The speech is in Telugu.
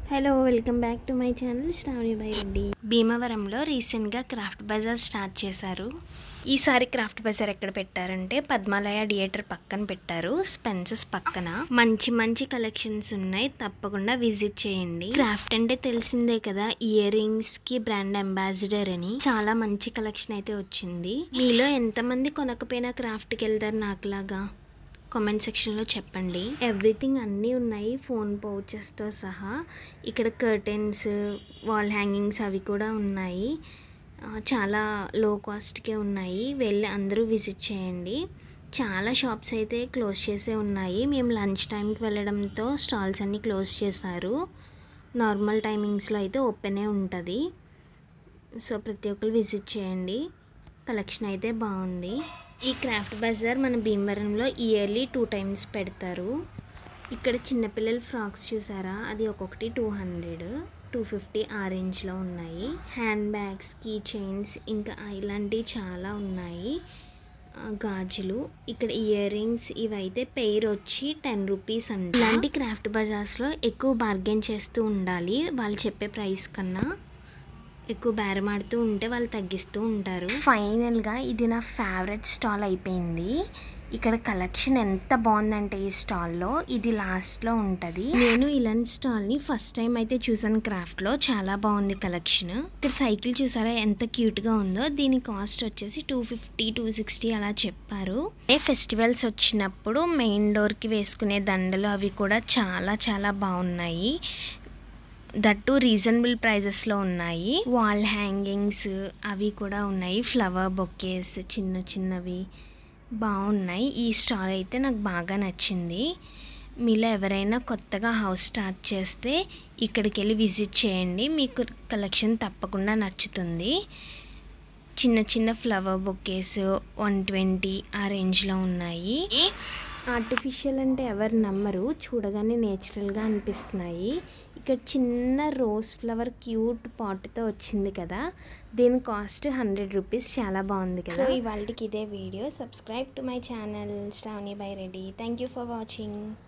hello welcome back to my channel Sravani by Reddy భీమవరంలో రీసెంట్గా క్రాఫ్ట్ బజార్ స్టార్ట్ చేశారు ఈసారి క్రాఫ్ట్ బజార్ ఎక్కడ పెట్టారంటే పద్మాలయ థియేటర్ పక్కన పెట్టారు స్పెన్సెస్ పక్కన మంచి మంచి కలెక్షన్స్ ఉన్నాయి తప్పకుండా విజిట్ చేయండి క్రాఫ్ట్ అంటే తెలిసిందే కదా ఇయర్ రింగ్స్ కి బ్రాండ్ అంబాసిడర్ అని చాలా మంచి కలెక్షన్ అయితే వచ్చింది మీలో ఎంతమంది కొనకపోయినా క్రాఫ్ట్కి వెళ్తారు నాకులాగా కామెంట్ సెక్షన్లో చెప్పండి ఎవ్రీథింగ్ అన్నీ ఉన్నాయి ఫోన్ పౌచెస్తో సహా ఇక్కడ కర్టెన్స్ వాల్ హ్యాంగింగ్స్ అవి కూడా ఉన్నాయి ఆ, చాలా లో కాస్ట్కే ఉన్నాయి వెళ్ళి అందరూ విజిట్ చేయండి చాలా షాప్స్ అయితే క్లోజ్ చేసే ఉన్నాయి మేము లంచ్ టైంకి వెళ్ళడంతో స్టాల్స్ అన్నీ క్లోజ్ చేశారు నార్మల్ టైమింగ్స్లో అయితే ఓపెనే ఉంటుంది సో ప్రతి ఒక్కరు విజిట్ చేయండి కలెక్షన్ అయితే బాగుంది ఈ క్రాఫ్ట్ బజార్ మన భీమవరంలో ఇయర్లీ టూ టైమ్స్ పెడతారు ఇక్కడ చిన్నపిల్లల ఫ్రాక్స్ చూసారా అది ఒక్కొక్కటి టూ హండ్రెడ్ టూ ఫిఫ్టీ ఆ రేంజ్లో ఉన్నాయి హ్యాండ్ బ్యాగ్స్ కీ చైన్స్ ఇంకా ఇలాంటివి చాలా ఉన్నాయి ఆ, గాజులు ఇక్కడ ఇయర్ రింగ్స్ ఇవైతే పెయిర్ వచ్చి టెన్ రూపీస్ అండి ఇలాంటి క్రాఫ్ట్ బజార్స్లో ఎక్కువ బార్గెన్ చేస్తూ ఉండాలి వాళ్ళు చెప్పే ప్రైస్ కన్నా ఎక్కువ బేరమాడుతూ ఉంటే వాళ్ళు తగ్గిస్తూ ఉంటారు ఫైనల్గా ఇది నా ఫేవరెట్ స్టాల్ అయిపోయింది ఇక్కడ కలెక్షన్ ఎంత బాగుందంటే ఈ స్టాల్లో ఇది లాస్ట్లో ఉంటుంది నేను ఇలాంటి స్టాల్ని ఫస్ట్ టైం అయితే చూసాను క్రాఫ్ట్లో చాలా బాగుంది కలెక్షన్ ఇక్కడ సైకిల్ చూసారా ఎంత క్యూట్గా ఉందో దీని కాస్ట్ వచ్చేసి టూ ఫిఫ్టీ టూ సిక్స్టీ అలా చెప్పారు ఏ ఫెస్టివల్స్ వచ్చినప్పుడు మెయిన్ డోర్కి వేసుకునే దండలు అవి కూడా చాలా చాలా బాగున్నాయి దట్టు రీజనబుల్ ప్రైజెస్లో ఉన్నాయి వాల్ హ్యాంగింగ్స్ అవి కూడా ఉన్నాయి ఫ్లవర్ బొకేస్ చిన్న చిన్నవి బాగున్నాయి ఈ స్టాల్ అయితే నాకు బాగా నచ్చింది మీలో ఎవరైనా కొత్తగా హౌస్ స్టార్ట్ చేస్తే ఇక్కడికి వెళ్ళి విజిట్ చేయండి మీకు కలెక్షన్ తప్పకుండా నచ్చుతుంది చిన్న చిన్న ఫ్లవర్ బొకేస్ వన్ ట్వంటీ ఆ రేంజ్లో ఉన్నాయి ఆర్టిఫిషియల్ అంటే ఎవరు నమ్మరు చూడగానే నేచురల్గా అనిపిస్తున్నాయి ఇక్కడ చిన్న రోజ్ ఫ్లవర్ క్యూట్ పాట్తో వచ్చింది కదా దీని కాస్ట్ హండ్రెడ్ రూపీస్ చాలా బాగుంది కదా సో ఇవాళకి ఇదే video subscribe to my channel Sravani by Reddy thank you for watching